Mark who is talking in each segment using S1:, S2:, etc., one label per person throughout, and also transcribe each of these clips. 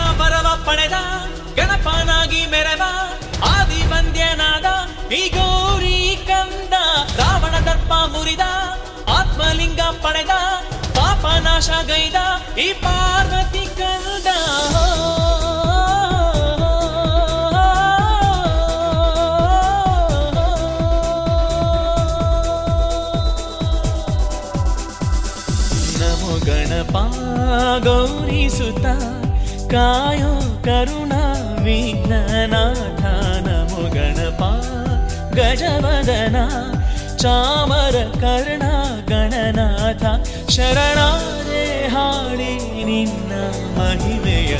S1: ವರವ ಪಡೆದ ಗಣಪನಾಗಿ ಮೆರವ ಆದಿ ಬಂದ್ಯನಾದ ಈ ಗೌರಿ ಕಂದ ರಾವಣ ದರ್ಪ ಮುರಿದ ಆತ್ಮಲಿಂಗ ಪಡೆದ ಪಾಪ ನಾಶ ಗೈದ ಈ ಪಾರ್ವತಿ ಕಂದ ನಮೋ ಗಣಪ ಗೌರಿ ಸುತ ಕಾಯೋ ಕರುಣಾ ವಿಘ್ನನಾಥ ನಮೋ ಗಣಪ ಗಜವದನ ಚಾಮರ ಕರ್ಣ ಗಣನಾಥ ಶರಣಾರೆ ಹಾಡಿ ನಿನ್ನ ಮಹಿಮೆಯ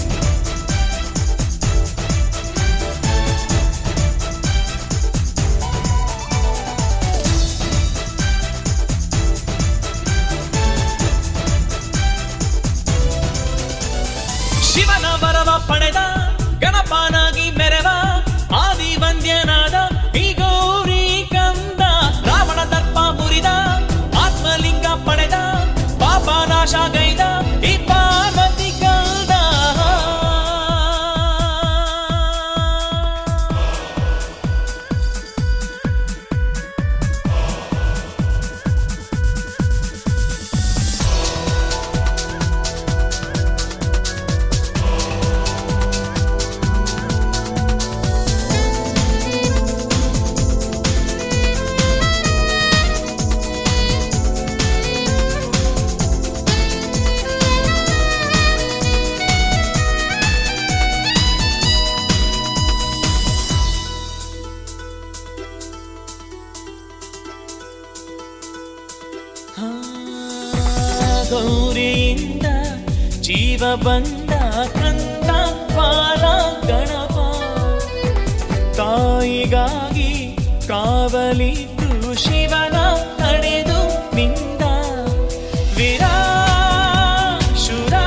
S1: ಶಿವನ ವರವ ಪಡೆದ ಗಣಪನಾಗಿ ಮೆರವ ಆದಿ ವಂದ್ಯನಾದ ಈ ಗೌರಿ ಕಂದ ರಾವಣ ದರ್ಪ ಮುರಿದ ಆತ್ಮಲಿಂಗ ಪಡೆದ ಪಾಪ ನಾಶ ಗೈದ ಈ ಪಾರ್ವತಿ ಕಂದ ಆ, ಗೌರಿಯಿಂದ ಜೀವ ಬಂದ ಕಂದ ಬಾಲ ಗಣಪ ತಾಯಿಗಾಗಿ ಕಾವಲಿದ್ದು ಶಿವನ ತಡೆದು ನಿಂದ ವಿರಾ ಶುರ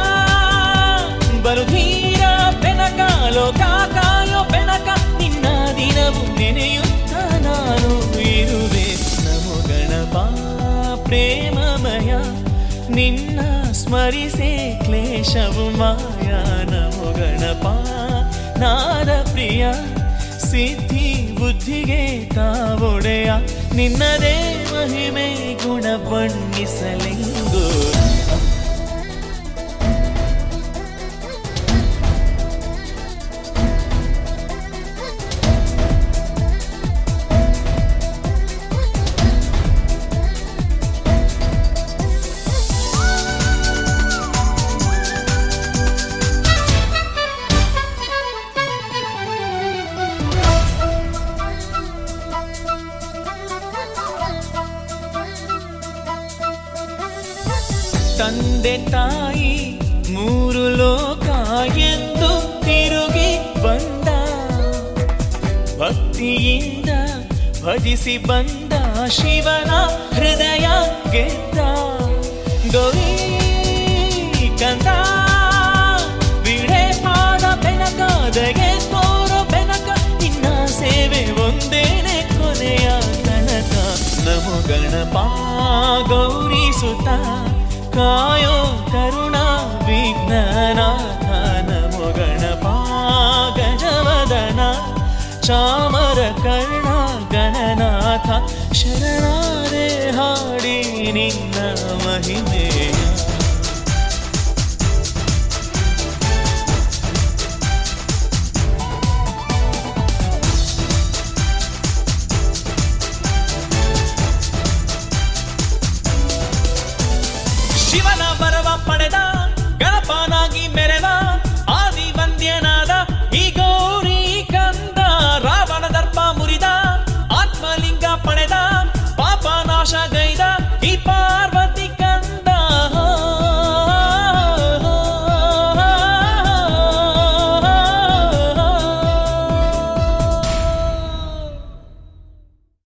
S1: ಬರುಧೀರ ಬೆನಕ ಲೋಕ ಕಾಯೋ ಬೆನಕ ನಿನ್ನ ದಿನವು ನೆನೆಯುತ್ತ ನಾನು ಇರುವೆ ನಮೋ ಗಣಪ ಪ್ರೇಮಮಯ ನಿನ್ನ ಸ್ಮರಿಸೆ ಕ್ಲೇಶವು ಮಾಯ ನಮೋ ಗಣಪ ನಾದ ಪ್ರಿಯ ಸಿದ್ಧಿ ಬುದ್ಧಿಗೆ ತಾವೊಡೆಯ ನಿನ್ನದೇ ಮಹಿಮೆ ಗುಣ ಬಣ್ಣಿಸಲೆಂಗೋ ತಂದೆ ತಾಯಿ ಮೂರು ಲೋಕ ಎಂದು ತಿರುಗಿ ಬಂದ ಭಕ್ತಿಯಿಂದ ಭಜಿಸಿ ಬಂದ ಶಿವನ ಹೃದಯ ಗೆದ್ದ ಗೌರಿ ಕಂದ ವಿಡೆ ಪಾದ ಬೆನಕಾದಗೆ ತೋರೋ ಬೆನಕ ನಿನ್ನ ಸೇವೆ ಒಂದೇನೆ ಕೊನೆಯ ತನಕ ನಮೋ ಗಣಪ ಗೌರಿ ಸುತ ಕಾಯೋ ಕರುಣಾ ವಿಘ್ನನಾಥ ನಮೋ ಗಣಪ ಗಜವದನ ಚಾಮರ ಕರ್ಣ ಗಣನಾಥ ಶರಣಾರೆ ಹಾಡಿ ನಿನ್ನ ಮಹಿಮೆ